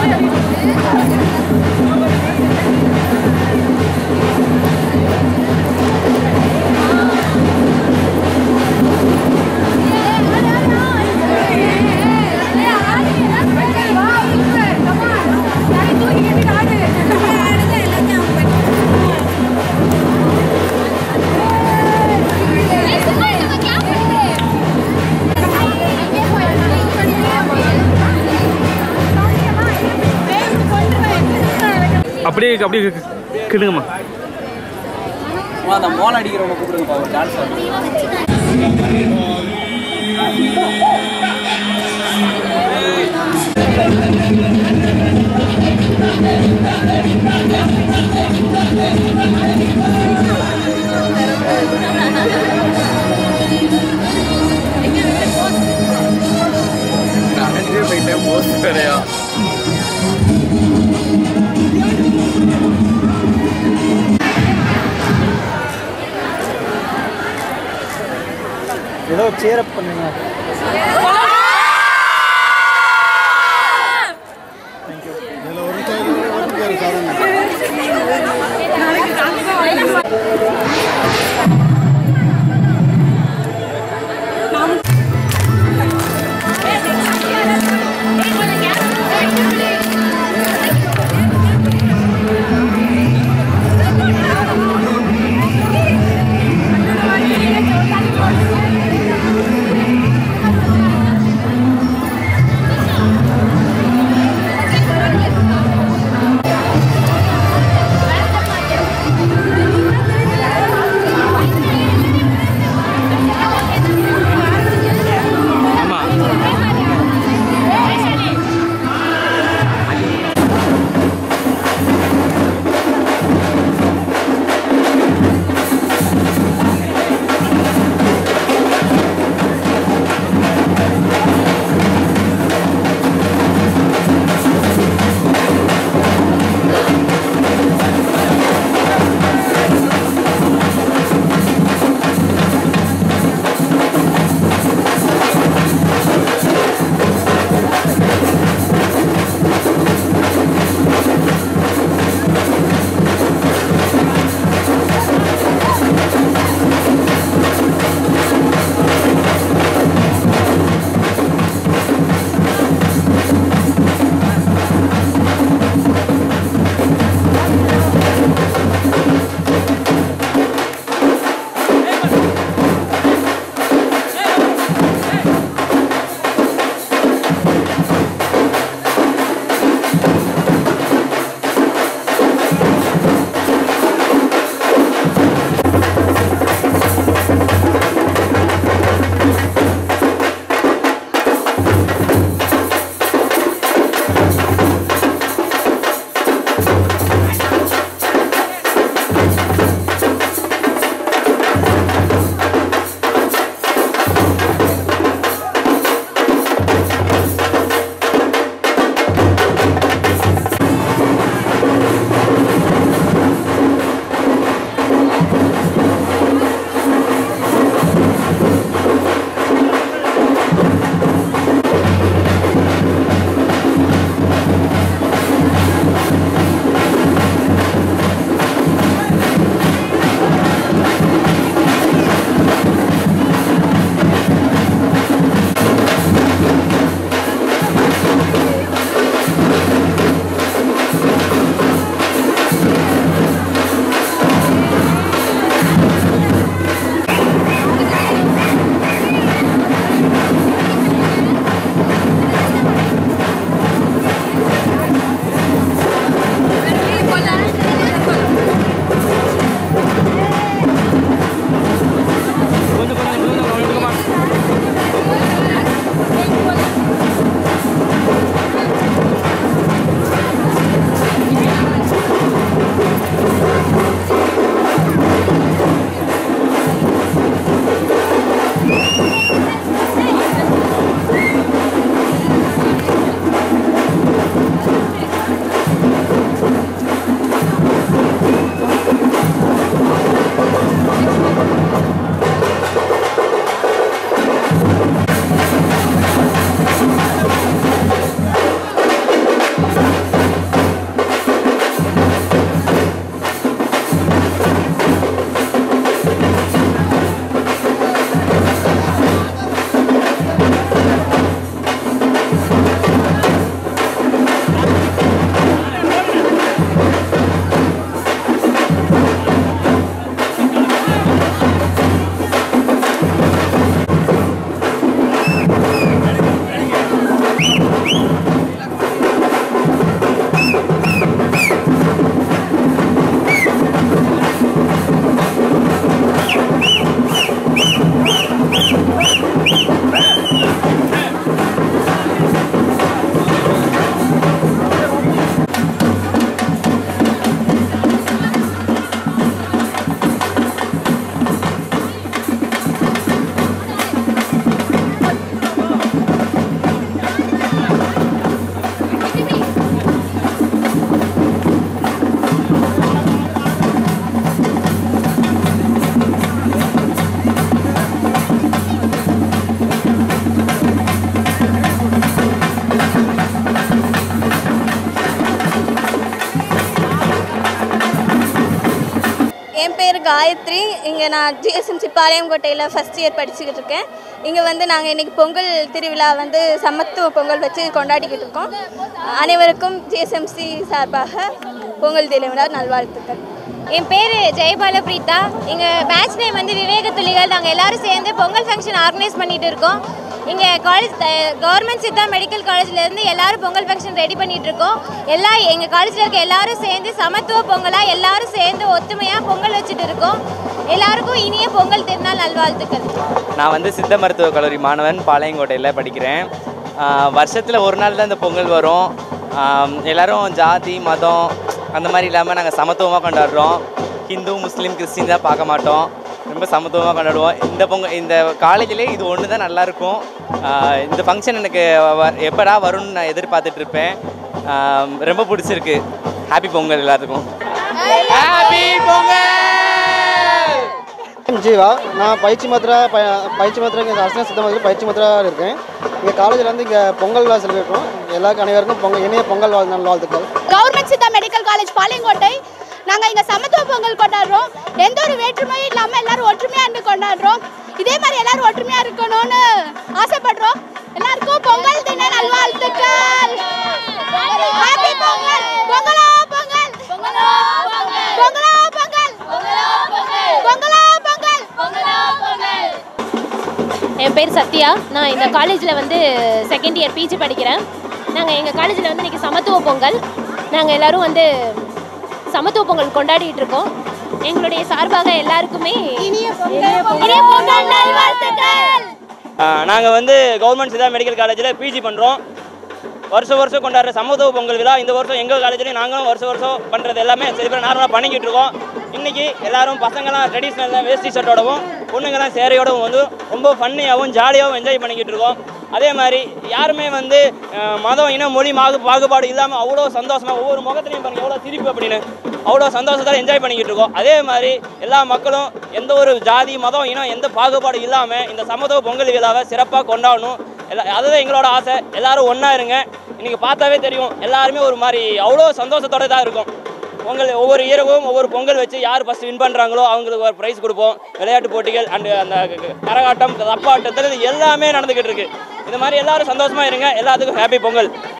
அப்படியே அப்படியே கிடுங்கம்மா அந்த மோன் அடிக்கிறவங்க கூப்பிடுங்கப்பா ஒரு டான்ஸ் ஆடுறோம் கலைஞ்சே போயிட்டேன் போஸ்ட் வேறையா ஏதோ சேரப் பண்ணுங்க காயத்ரி இங்கே நான் ஜிஎஸ்எம்சி பாளையங்கோட்டையில் ஃபஸ்ட் இயர் படிச்சுக்கிட்டு இருக்கேன் இங்கே வந்து நாங்கள் இன்றைக்கி பொங்கல் திருவிழா வந்து சமத்துவ பொங்கல் வச்சு கொண்டாடிக்கிட்டு இருக்கோம் அனைவருக்கும் ஜிஎஸ்எம்சி சார்பாக பொங்கல் திருவிழா நல்வாழ்த்துக்கள் என் பேர் ஜெயபால பிரீதா எங்கள் பேட்ச் நேம் வந்து விவேக துளிகள் நாங்கள் எல்லாரும் சேர்ந்து பொங்கல் ஃபங்க்ஷன் ஆர்கனைஸ் பண்ணிட்டு இருக்கோம் இங்கே காலேஜ் கவர்மெண்ட் சித்தா மெடிக்கல் காலேஜ்லேருந்து எல்லாரும் பொங்கல் ஃபங்க்ஷன் ரெடி பண்ணிட்டு இருக்கோம் எல்லா எங்கள் காலேஜில் இருக்க எல்லாரும் சேர்ந்து சமத்துவ பொங்கலாக எல்லாரும் சேர்ந்து ஒத்துமையாக பொங்கல் வச்சுட்டு இருக்கோம் எல்லாருக்கும் இனிய பொங்கல் திருநாள் நல்வாழ்த்துக்கள் நான் வந்து சித்த மருத்துவக் கல்லூரி மாணவன் பாளையங்கோட்டையில் படிக்கிறேன் வருஷத்தில் ஒரு நாள் தான் இந்த பொங்கல் வரும் ஆம், எல்லாரும் ஜாதி மதம் அந்த மாதிரி இல்லாமல் நாங்கள் சமத்துவமாக கொண்டாடுறோம் ஹிந்து முஸ்லீம் கிறிஸ்டின் தான் பார்க்க மாட்டோம் ரொம்ப சமத்துவமாக கொண்டாடுவோம் இந்த பொங்கல் இந்த காலேஜிலே இது ஒன்று தான் நல்லாயிருக்கும் இந்த ஃபங்க்ஷன் எனக்கு வ- எப்படா வரும்னு நான் எதிர்பார்த்துட்டு இருப்பேன் ஆம், ரொம்ப பிடிச்சிருக்கு ஹாப்பி பொங்கல் எல்லாத்துக்கும் ஹாப்பி பொங்கல் ஜீவா நான் பயிற்சி மாத்திரா ப பயிற்சி மாத்திரா இங்கே அரசன சித்த மாதிரி பயிற்சி மாத்திரா இருக்கேன் இங்கே காலேஜில் வந்து இங்கே பொங்கல் விழா செலிப்ரேட் எல்லாருக்கும் அனைவருக்கும் பொங்கல் இனிய பொங்கல் வாழ் நல் வாழ்த்துக்கள் government Siddha medical college Palayamkottai நாங்கள் இங்கே சமத்துவ பொங்கல் கொண்டாடுறோம் எந்த ஒரு வேற்றுமையும் இல்லாமல் எல்லாரும் ஒற்றுமையாக இருந்து கொண்டாடுறோம் இதே மாதிரி எல்லாரும் ஒற்றுமையாக இருக்கணும்னு ஆசைப்படுறோம் எல்லாருக்கும் பொங்கல் தின நல்வாழ்த்துக்கள் ஹாப்பி பொங்கல் பொங்கலோ பொங்கல் பொங்கலோ பொங்கல் பொங்கலோ பொங்கல் பொங்கலோ பொங்கல் பொங்கலோ பொங்கல் என் பேர் சத்யா நான் இந்த காலேஜில் வந்து செகண்ட் இயர் பிஜி படிக்கிறேன் நாங்கள் எங்கள் காலேஜில் வந்து இன்றைக்கி சமத்துவ பொங்கல் நாங்கள் எல்லாரும் வந்து சமத்துவ பொங்கல் கொண்டாடிட்டு இருக்கோம் எங்களுடைய சார்பாக எல்லாருக்குமே இனிய பொங்கல் நல்வாழ்த்துக்கள் நாங்கள் வந்து கவர்மெண்ட் சிதா மெடிக்கல் காலேஜில் பிஜி பண்ணுறோம் வருஷம் வருஷம் கொண்டாடுற சமத்துவ பொங்கல் விழா இந்த வருஷம் எங்கள் காலேஜ்லேயும் நாங்களும் வருஷம் வருஷம் பண்ணுறது எல்லாமே செலிப்ரேட் நார்மலாக பண்ணிக்கிட்டு இருக்கோம் இன்றைக்கி எல்லாரும் பசங்களாம் ட்ரெடிஷ்னல் தான் வேஸ்டி ஷர்ட்டோடவும் பொண்ணுங்களாம் சேரையோடவும் வந்து ரொம்ப ஃபன்னியாகவும் ஜாலியாகவும் என்ஜாய் பண்ணிக்கிட்டு இருக்கோம் அதே மாதிரி யாருமே வந்து அஹ், மதம் இனம் மொழி மாகு பாகுபாடு இல்லாமல் அவ்வளோ சந்தோஷமாக ஒவ்வொரு முகத்துலையும் பாருங்க எவ்வளோ சிரிப்பு அப்படின்னு அவ்வளோ சந்தோஷத்தோட என்ஜாய் பண்ணிக்கிட்டு இருக்கோம் அதே மாதிரி எல்லா மக்களும் எந்த ஒரு ஜாதி மதம் இனம் எந்த பாகுபாடு இல்லாமல் இந்த சமத்துவ பொங்கல் விழாவை சிறப்பாக கொண்டாடணும் எல்லா அதுதான் எங்களோட ஆசை எல்லாரும் ஒன்றா இருங்க இன்னைக்கு பார்த்தாவே தெரியும் எல்லாருமே ஒரு மாதிரி அவ்வளோ சந்தோஷத்தோட தான் இருக்கும் பொங்கல் ஒவ்வொரு இரவும் ஒவ்வொரு பொங்கல் வச்சு யார் ஃபஸ்ட் வின் பண்ணுறாங்களோ அவங்களுக்கு ஒரு ப்ரைஸ் கொடுப்போம் விளையாட்டு போட்டிகள் அண்டு அந்த க- க- கரகாட்டம் தப்பாட்டத்தில் இது எல்லாமே நடந்துக்கிட்டு இருக்கு இந்த மாதிரி எல்லாரும் சந்தோஷமா இருங்க எல்லாத்துக்கும் ஹாப்பி பொங்கல்